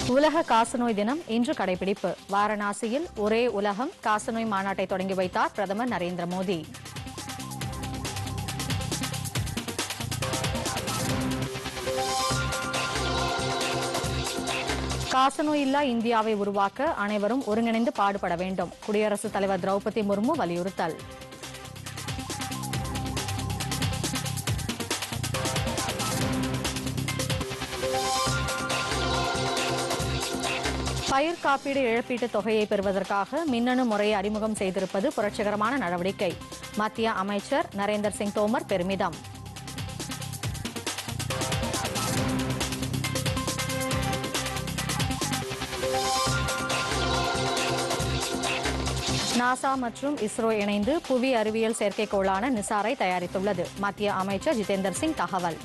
உலக காசநோய் தினம் இன்று கடைபிடிப்பு வாரணாசியில் ஒரே உலகம் காசநோய் மாநாட்டை தொடங்கி வைத்தார் பிரதமர் நரேந்திர மோடி காசநோய் இல்லா இந்தியாவை உருவாக்க அனைவரும் ஒருங்கிணைந்து பாடுபட வேண்டும் குடியரசுத் தலைவர் திரௌபதி முர்மு வலியுறுத்தல் பயிர் காப்பீடு இழப்பீட்டுத் தொகையை பெறுவதற்காக மின்னணு முறையை அறிமுகம் செய்திருப்பது புரட்சிகரமான நடவடிக்கை மத்திய அமைச்சர் நரேந்தர் சிங் தோமர் பெருமிதம் நாசா மற்றும் இஸ்ரோ இணைந்து புவி அறிவியல் செயற்கைக்கோளான நிசாரை தயாரித்துள்ளது மத்திய அமைச்சர் ஜிதேந்தர் சிங் தகவல்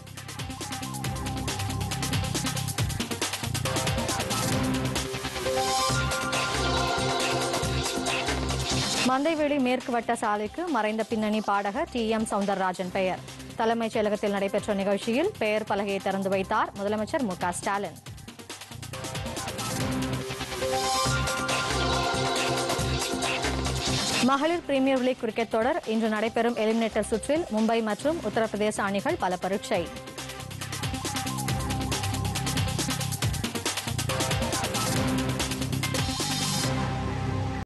மந்தைவெளி மேற்கு வட்ட சாலைக்கு மறைந்த பின்னணி பாடகர் டி எம் சவுந்தரராஜன் பெயர் தலைமைச் செயலகத்தில் நடைபெற்ற நிகழ்ச்சியில் பெயர் பலகையை திறந்து வைத்தார் முதலமைச்சர் மு க ஸ்டாலின் மகளிர் பிரீமியர் லீக் கிரிக்கெட் தொடர் இன்று நடைபெறும் எலிமினேட்டர் சுற்றில் மும்பை மற்றும் உத்தரப்பிரதேச அணிகள் பல பரீட்சை